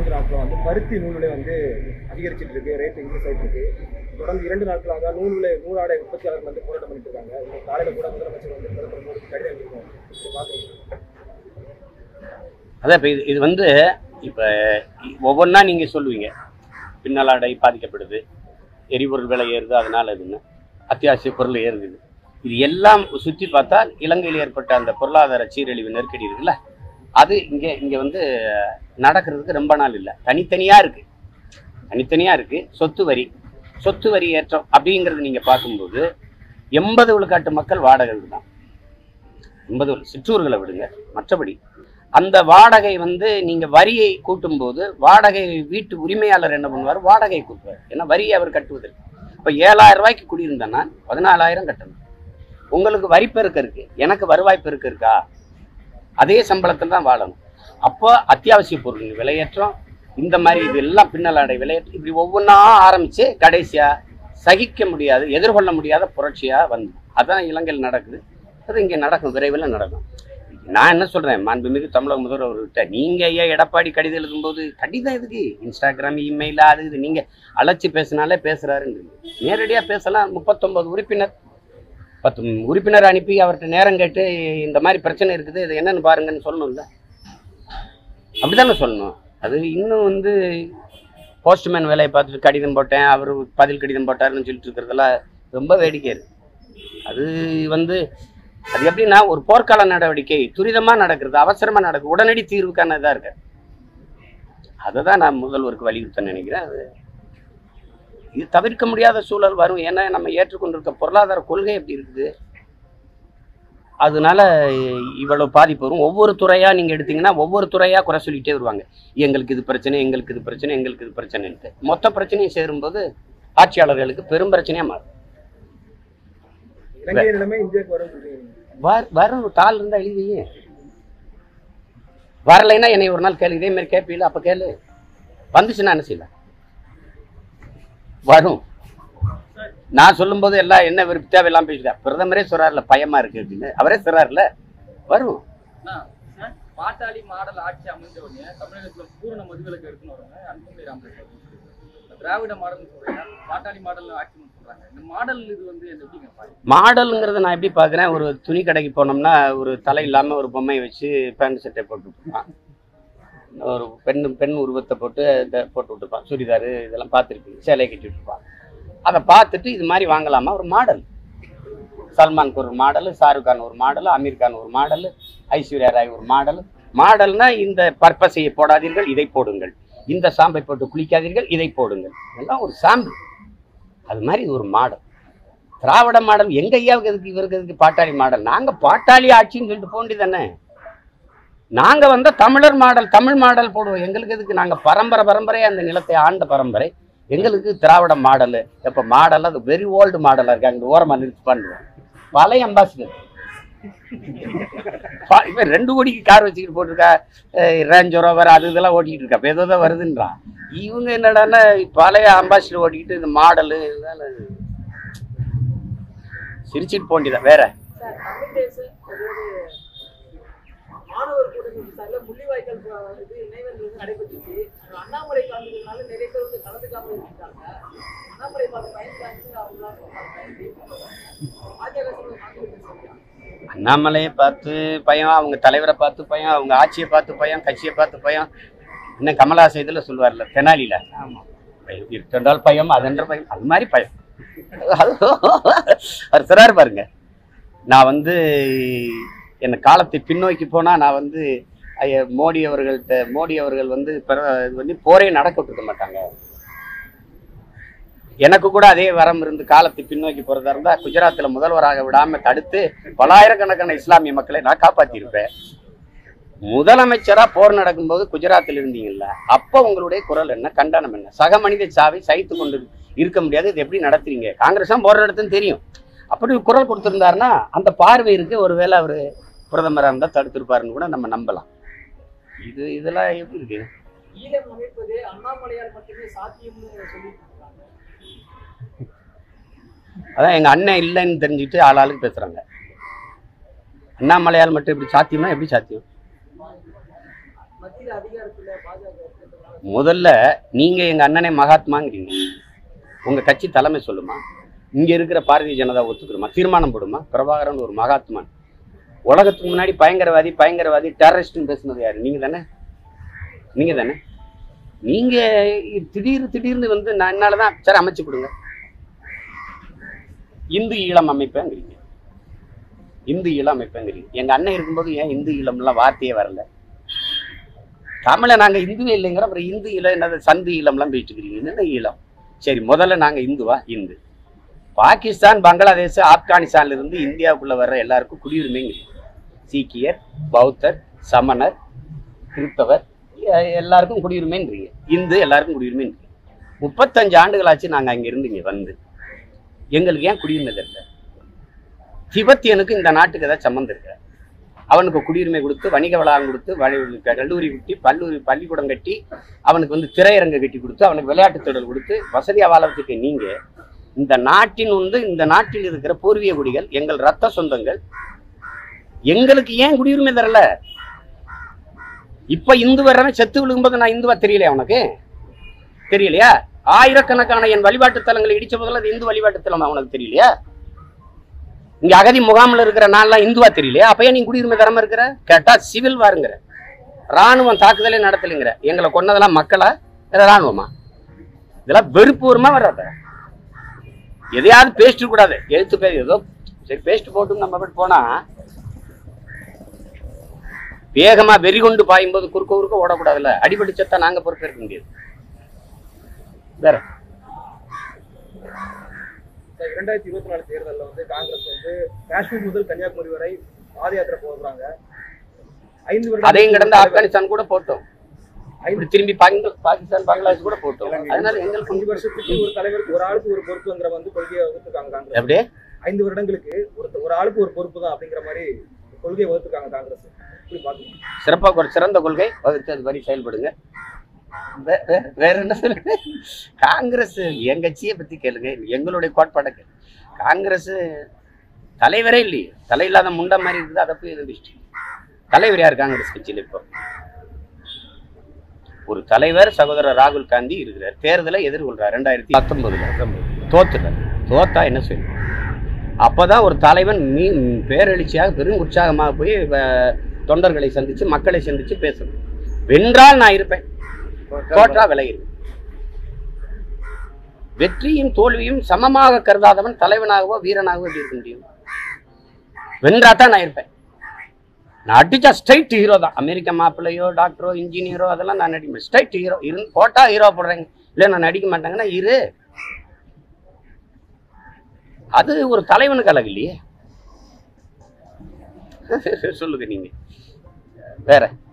நான்கு நாட்கள் வந்து பருத்தி நூல் விலை வந்து அதிகரிச்சிட்டு இருக்கு ரேட் இன்க்ரீஸ் ஆயிட்டு இருக்கு தொடர்ந்து இரண்டு நாட்களாக நூல் விலை நூலாடை உற்பத்தியாளர்கள் வந்து போராட்டம் பண்ணிட்டு இருக்காங்க இந்த காலையில கூட முதலமைச்சர் வந்து பிரதமர் மோடிக்கு கடிதம் எழுதியிருக்கோம் இதை பார்க்குறீங்க அதான் இப்போ இது இது வந்து இப்போ ஒவ்வொன்றா நீங்கள் சொல்லுவீங்க பின்னலாடை பாதிக்கப்படுது எரிபொருள் விலை ஏறுது அதனால இதுன்னு அத்தியாவசிய பொருள் ஏறுது இது எல்லாம் சுற்றி பார்த்தால் இலங்கையில் ஏற்பட்ட அந்த பொருளாதார சீரழிவு நெருக்கடி இருக்குல்ல அது இங்கே இங்கே வந்து நடக்கிறதுக்கு ரொம்ப நாள் இல்லை தனித்தனியாக இருக்குது தனித்தனியாக இருக்குது சொத்து வரி சொத்து வரி ஏற்றம் அப்படிங்கிறது நீங்கள் பார்க்கும்போது எண்பது விழுக்காட்டு மக்கள் வாடகைகள் தான் எண்பது சிற்றூர்களை விடுங்க மற்றபடி அந்த வாடகை வந்து நீங்க வரியை கூட்டும்போது வாடகை வீட்டு உரிமையாளர் என்ன பண்ணுவார் வாடகை கூட்டுவார் ஏன்னா வரியை அவர் கட்டுவதற்கு இப்போ ஏழாயிரம் ரூபாய்க்கு குடியிருந்தேன்னா பதினாலாயிரம் கட்டணும் உங்களுக்கு வரி பெருக்க இருக்கு எனக்கு வருவாய் பெருக்க இருக்கா அதே சம்பளத்தில் தான் வாழணும் அப்போ அத்தியாவசிய பொருள் விலையேற்றம் இந்த மாதிரி இது எல்லாம் பின்னலாடை விலையேற்றம் இப்படி ஒவ்வொன்றா ஆரம்பிச்சு கடைசியா சகிக்க முடியாது எதிர்கொள்ள முடியாத புரட்சியா வந்து அதான் இலங்கையில் நடக்குது அது இங்கே நடக்கும் விரைவில் நடக்கும் நான் என்ன சொல்றேன் மாண்புமிகு தமிழக முதல்வர் அவர்கிட்ட நீங்க ஏன் எடப்பாடி கடிதம் எழுதும்போது கடிதம் எதுக்கு இன்ஸ்டாகிராம் இமெயில் அது இது நீங்க அழைச்சி பேசினாலே பேசுறாருன்றீங்க நேரடியா பேசலாம் முப்பத்தொன்பது உறுப்பினர் பத்து உறுப்பினர் அனுப்பி அவர்கிட்ட நேரம் கேட்டு இந்த மாதிரி பிரச்சனை இருக்குது இது என்னன்னு பாருங்கன்னு சொல்லணும்ல அப்படிதானே சொல்லணும் அது இன்னும் வந்து போஸ்ட்மேன் வேலையை பார்த்துட்டு கடிதம் போட்டேன் அவர் பதில் கடிதம் போட்டாருன்னு சொல்லிட்டு இருக்கிறதெல்லாம் ரொம்ப வேடிக்கை இருக்கு அது வந்து அது எப்படின்னா ஒரு போர்க்கால நடவடிக்கை துரிதமா நடக்கிறது அவசரமா நடக்குது உடனடி தீர்வுக்கான இதா இருக்கு அதை தான் நான் முதல்வருக்கு வலியுறுத்த நினைக்கிறேன் அது இது தவிர்க்க முடியாத சூழல் வரும் ஏன்னா நம்ம ஏற்றுக்கொண்டிருக்க பொருளாதார கொள்கை எப்படி இருக்குது அதனால இவ்வளவு பாதிப்பு வரும் ஒவ்வொரு துறையா நீங்க எடுத்தீங்கன்னா ஒவ்வொரு துறையா குறை சொல்லிட்டே வருவாங்க எங்களுக்கு இது பிரச்சனை எங்களுக்கு இது பிரச்சனை எங்களுக்கு இது பிரச்சனைன்ட்டு மொத்த பிரச்சனையும் சேரும்போது ஆட்சியாளர்களுக்கு பெரும் பிரச்சனையா மாறும் இலங்கை நிலைமை இந்தியாவுக்கு வரும் சொல்றீங்க வர் வரும் தாள் இருந்தா எழுதியே வரலைன்னா என்னை ஒரு நாள் கேளு இதே மாதிரி கேட்பீல அப்ப கேளு வந்துச்சுன்னா என்ன செய்யலாம் வரும் நான் சொல்லும்போது எல்லாம் என்ன விருப்ப தேவையெல்லாம் பேசுறா பிரதமரே சொல்றாருல பயமா இருக்கு அப்படின்னு அவரே சொல்றாருல வரும் அண்ணா, அண்ணா, பாட்டாளி மாடல் ஆட்சி அமைஞ்ச உடனே தமிழகத்துல பூரண மதுவிலக்கு எடுத்துன்னு வராங்க அன்புமணி ராமதாஸ் அவர்கள் சொல்றாங்க. திராவிட மாடல்னு சொல்றாங்க பாட்டாளி மாடல் ஆட்சின்னு சொல்றாங்க இந்த மாடல் இது வந்து எப்படிங்க பாருங்க மாடலுங்கிறத நான் எப்படி பார்க்குறேன் ஒரு துணி கடைக்கு போனோம்னா ஒரு தலை இல்லாமல் ஒரு பொம்மையை வச்சு பேண்ட் சட்டை போட்டு விட்டுருப்பான் ஒரு பெண் பெண் உருவத்தை போட்டு இந்த போட்டு விட்டுருப்பான் சுடிதாரு இதெல்லாம் பார்த்துருப்பீங்க சேலையை கட்டி விட்டுருப்பான் அதை பார்த்துட்டு இது மாதிரி வாங்கலாமா ஒரு மாடல் சல்மான்க்கு ஒரு மாடல் ஷாருக் கான் ஒரு மாடல் அமீர் கான் ஒரு மாடல் ஐஸ்வர்யா ராய் ஒரு மாடல் மாடல்னா இந்த பர்பஸையை போடாதீர்கள் இதை போடுங்கள் இந்த சாம்பை போட்டு குளிக்காதீர்கள் இதை போடுங்கள் இதெல்லாம் ஒரு சாம்பிள் அது மாதிரி இது ஒரு மாடல் திராவிட மாடல் எங்க ஐயாவுக்கு எதுக்கு இவருக்கு எதுக்கு பாட்டாளி மாடல் நாங்க பாட்டாளி ஆட்சின்னு சொல்லிட்டு போண்டி தானே நாங்க வந்த தமிழர் மாடல் தமிழ் மாடல் போடுவோம் எங்களுக்கு எதுக்கு நாங்க பரம்பரை பரம்பரையா அந்த நிலத்தை ஆண்ட பரம்பரை எங்களுக்கு திராவிட மாடல் எப்ப மாடல் அது வெரி ஓல்டு மாடலா இருக்கு அங்க ஓரமா நிறுத்தி பண்ணுவோம் பழைய அம்பாசிடர் இவன் ரெண்டு கோடிக்கு கார் வச்சுக்கிட்டு போட்டிருக்கா ரேஞ்ச் ரோவர் அது இதெல்லாம் ஓட்டிக்கிட்டு இருக்கா இப்ப ஏதோ தான் வருதுன்றான் இவங்க என்னடான்னா பழைய அம்பாசிடர் ஓட்டிக்கிட்டு இந்த மாடலு இதெல்லாம் சிரிச்சிட்டு போண்டிதான் வேற சார் தமிழ் தேச அதாவது மாணவர் கூட்டணி சார்ல முள்ளிவாய்க்கால் ப- இது நினைவேந்தல் வந்து நடைபெற்றுச்சு அங்க அண்ணாமலை கலந்துக்கிறதுனால நிறைய பேர் வந்து கலந்துக்காம இருக்காங்க அண்ணாமலை பார்த்து பயந்துட்டாங்கன்னு அவங்களாம் சொல்றாங்க பாஜக சொல்றது காங்கிரஸ் சொல்றாங்க அண்ணாமலையை பார்த்து பயம் அவங்க தலைவரை பார்த்து பயம் அவங்க ஆட்சியை பார்த்து பயம் கட்சியை பார்த்து பயம் இன்னும் கமலாச இதுல சொல்லுவார்ல தெனாலில இருக்கின்றால் பயம் அதென்ற பயம் அது மாதிரி பயம் அது அவர் சொல்றாரு பாருங்க நான் வந்து என்ன காலத்தை பின்னோக்கி போனா நான் வந்து ஐய, மோடி அவர்கள்ட்ட மோடி அவர்கள் வந்து பிற- இது வந்து போரே நடக்க விட்டுருக்க மாட்டாங்க எனக்கு கூட அதே வரம் இருந்து காலத்தை பின்னோக்கி போறதா இருந்தா குஜராத்ல முதல்வராக விடாம தடுத்து பலாயிரக்கணக்கான இஸ்லாமிய மக்களை நான் காப்பாத்திருப்பேன் முதலமைச்சரா போர் நடக்கும்போது குஜராத்தில் இருந்தீங்கல்ல அப்ப உங்களுடைய குரல் என்ன கண்டனம் என்ன சக மனித சாவை சகித்து கொண்டு இருக்க முடியாது இது எப்படி நடத்துறீங்க காங்கிரஸ் தான் போர் நடத்துன்னு தெரியும் அப்படி குரல் கொடுத்திருந்தாருன்னா அந்த பார்வை இருக்கு ஒருவேளை அவரு பிரதமரா இருந்தா தடுத்திருப்பாருன்னு கூட நம்ம நம்பலாம் இது இதெல்லாம் எப்படி இருக்கு ஈழம் அமைப்பது அண்ணாமலையால் மட்டுமே சாத்தியம்னு சொல்லிட்டு இருக்காங்க அதான் எங்க அண்ணன் இல்லைன்னு தெரிஞ்சுட்டு ஆளாளுக்கு பேசுறாங்க அண்ணாமலையால் மட்டும் எப்படி சாத்தியம்னா எப்படி சாத்தியம் மத்தியில் அதிகாரத்துல பாஜக இருக்கிறதுனால முதல்ல நீங்க எங்க அண்ணனே மகாத்மாங்கிறீங்க உங்க கட்சி தலைமை சொல்லுமா இங்க இருக்கிற பாரதிய ஜனதா ஒத்துக்கிறோமா தீர்மானம் போடுமா பிரபாகரன் ஒரு மகாத்மான் உலகத்துக்கு முன்னாடி பயங்கரவாதி பயங்கரவாதி டெரரிஸ்ட்னு பேசுனது யாரு நீங்க தானே நீங்க தானே நீங்க திடீர் திடீர்னு வந்து நான் என்னாலதான் சரி அமைச்சு கொடுங்க இந்து ஈழம் அமைப்பேங்கிறீங்க இந்து ஈழம் அமைப்பேங்கிறீங்க எங்க அண்ணன் இருக்கும்போது ஏன் இந்து ஈழம்லாம் வார்த்தையே வரல தமிழை நாங்க இந்துவே இல்லைங்கிற அப்புறம் இந்து ஈழம் என்னது சந்து ஈழம்லாம் பேசிட்டு இருக்கிறீங்க என்ன ஈழம் சரி முதல்ல நாங்க இந்துவா இந்து பாகிஸ்தான் பங்களாதேஷ் ஆப்கானிஸ்தான்ல இருந்து இந்தியாவுக்குள்ள வர்ற எல்லாருக்கும் குடியுரிமைங்க சீக்கியர் பௌத்தர் சமணர் கிறிஸ்தவர் எ- எல்லாருக்கும் குடியுரிமைன்றீங்க இந்து எல்லாருக்கும் குடியுரிமைன்றீங்க முப்பத்தஞ்சு ஆண்டுகளாச்சு நாங்க அங்க இருந்து இங்க வந்து எங்களுக்கு ஏன் குடியுரிமை தெரியல திபெத்தியனுக்கு இந்த நாட்டுக்கு ஏதாவது சம்மந்தம் இருக்கு அவனுக்கு குடியுரிமை கொடுத்து வணிக வளாகம் கொடுத்து வழி- கல்லூரி கட்டி பல்லூரி பள்ளிக்கூடம் கட்டி அவனுக்கு வந்து திரையரங்கு கட்டி கொடுத்து அவனுக்கு விளையாட்டு திடல் கொடுத்து வசதியா வாழ வச்சுக்க நீங்க இந்த நாட்டின் வந்து இந்த நாட்டில் இருக்கிற பூர்வீக குடிகள் எங்கள் ரத்த சொந்தங்கள் எங்களுக்கு ஏன் குடியுரிமை தரல இப்ப இந்து வர்றவன் செத்து விழுகும்போது நான் இந்துவா தெரியலையா உனக்கு தெரியலையா ஆயிரக்கணக்கான என் வழிபாட்டு தலங்களை இடிச்ச போதில் அது இந்து வழிபாட்டு தலம் உனக்கு தெரியலையா இங்க அகதி முகாமில் இருக்கிற நான்லாம் இந்துவா தெரியலையா அப்ப ஏன் நீ குடியுரிமை தரமா இருக்கிற கேட்டா சிவில் வாருங்கிற ராணுவம் தாக்குதலே நடத்தலைங்கிற எங்களை கொன்னதெல்லாம் மக்களா இல்ல ராணுவமா இதெல்லாம் வெறுப்பு வருமா வராத எதையாவது பேசிட்டு கூடாது எழுத்து பேர் ஏதோ சரி பேஸ்ட் போட்டு நம்ம அப்படி போனா வேகமா வெறி கொண்டு பாயும்போது குறுக்க குறுக்க ஓடக்கூடாதுல்ல அடிபட்டு செத்தா நாங்க பொறுப்பேற்க முடியாது வேற சார், இரண்டாயிரத்தி இருபத்தி நாலு தேர்தலில் வந்து காங்கிரஸ் வந்து காஷ்மீர் முதல் கன்னியாகுமரி வரை பாத யாத்திரை போகிறாங்க ஐந்து வருடம் அதையும் கடந்து ஆப்கானிஸ்தான் கூட போட்டோம் இப்படி திரும்பி பாங்க- பாகிஸ்தான் பங்களாதேஷ் கூட போட்டோம் அதனால எங்களுக்கு அஞ்சு வருஷத்துக்கு ஒரு தலைவருக்கு ஒரு ஆளுக்கு ஒரு பொறுப்புங்கிற வந்து கொள்கையை வகுத்துருக்காங்க காங்கிரஸ் அப்படியே ஐந்து வருடங்களுக்கு ஒரு ஒரு ஆளுக்கு ஒரு பொறுப்பு தான் அப்படிங்கிற மாதிரி கொள்கையை வகுத்துருக்காங்க காங்கிரஸ் இப்படி பாக்குறீங்க சிறப்பாக ஒரு சிறந்த கொள்கை வகுத்து அது மாதிரி செயல்படுங்க வே- வே- வேற என்ன சொல்லுங்க காங்கிரஸ் என் கட்சியை பத்தி கேளுங்க எங்களுடைய கோட்பாடை கேளு காங்கிரஸ் தலைவரே இல்லையே தலை இல்லாத முண்டை மாதிரி இருக்குது அதை போய் எதிர்த்து தலைவர் யார் காங்கிரஸ் கட்சியில் இப்போ ஒரு தலைவர் சகோதரர் ராகுல் காந்தி இருக்கிறார் தேர்தலை எதிர்கொள்றார் ரெண்டாயிரத்தி பத்தொன்பதுல தோத்துட்டார் தோத்தா என்ன செய்யணும் அப்பதான் ஒரு தலைவன் மீ பேரெழுச்சியாக பெரும் உற்சாகமாக போய் வ- தொண்டர்களை சந்திச்சு மக்களை சந்திச்சு பேசணும் வென்றால் நான் இருப்பேன் தோற்றா விலகிருப்பேன் வெற்றியும் தோல்வியும் சமமாக கருதாதவன் தலைவனாகவோ வீரனாகவோ எப்படி இருக்க முடியும் வென்றா தான் நான் இருப்பேன் நான் அடிச்சா ஸ்ட்ரைட் ஹீரோ தான் அமெரிக்க மாப்பிள்ளையோ டாக்டரோ இன்ஜினியரோ அதெல்லாம் நான் நடிக்க மாட்டேன் ஸ்ட்ரைட் ஹீரோ இருந்து போட்டா ஹீரோ போடுறேங்க இல்லை நான் நடிக்க மாட்டேங்கன்னா இரு அது ஒரு தலைவனுக்கு அழகு இல்லையே சொல்லுங்க நீங்க வேற